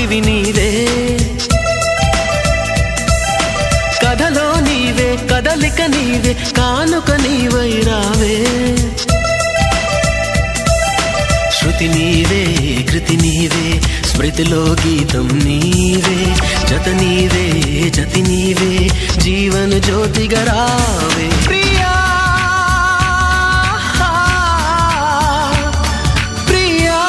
కాంతివి నీవే కథలో నీవే కదలిక నీవే కానుక నీవై రావే శృతి నీవే కృతి నీవే స్మృతిలో గీతం నీవే జత నీవే జతి నీవే జీవన జ్యోతిగా రావే ప్రియా ప్రియా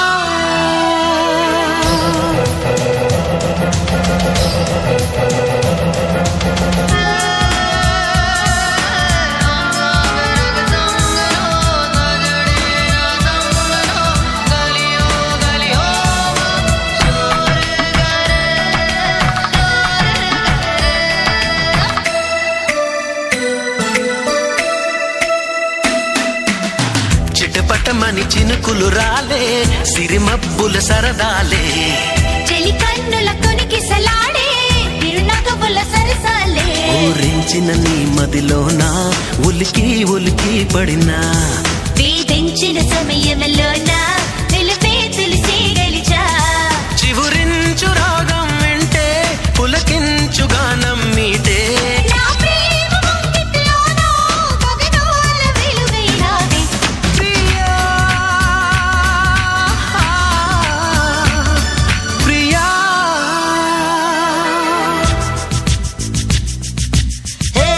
చిటపటమని చినుకులు రాలే సిరిమబ్బుల సరదాలే చెలి కన్నుల కొనికి సలాడే తిరునగవుల సరసాలే ఊరించిన నీ మదిలోన ఉలికి ఉలికి పడినా వేధించిన సమయంలోన వెలుపే తులసి గెలిచా చివురించు రాగం వింటే పులకించు గానం మీటే నా ప్రేమ ముంగిట్లోన గగనాల వెలుగై రావే ప్రియా ప్రియా హే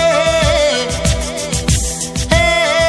హే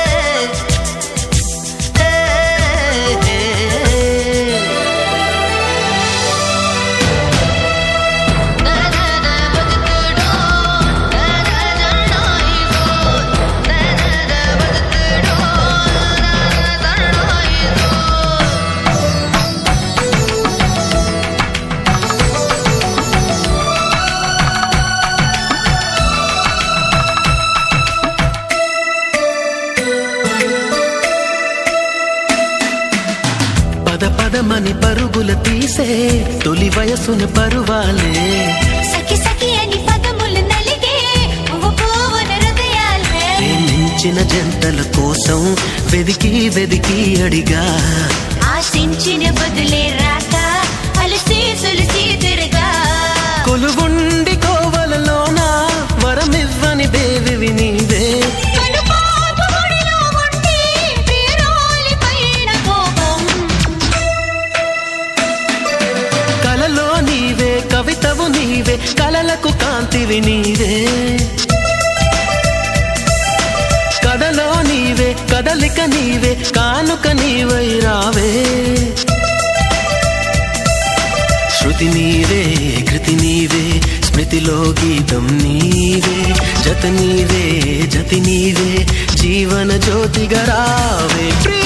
పద పదమని పరుగుల తీసే తొలి వయసున పరువాలే సఖి సఖి అని పదములు నలిగే పువ్వు పువ్వున హృదయాలే ప్రేమించిన జంటల కోసం వెదికి వెదికి అడిగా ఆశించిన బదులే రాక అలసి సులసి తిరగా కొలువుండి కోవలలోన వరమివ్వని దేవివి నీవే కనుపాపు గుడిలో ఉండి ప్రియురాలి పైన కోపం కలలో నీవే కవితవు నీవే కలలకు కాంతివి నీవే కథలో నీవే కదలిక నీవే కానుక నీవై రావే శృతి నీవే కృతి నీవే స్మృతిలో గీతం నీవే జత నీవే జతి నీవే జీవన జ్యోతిగా రావే ప్రియ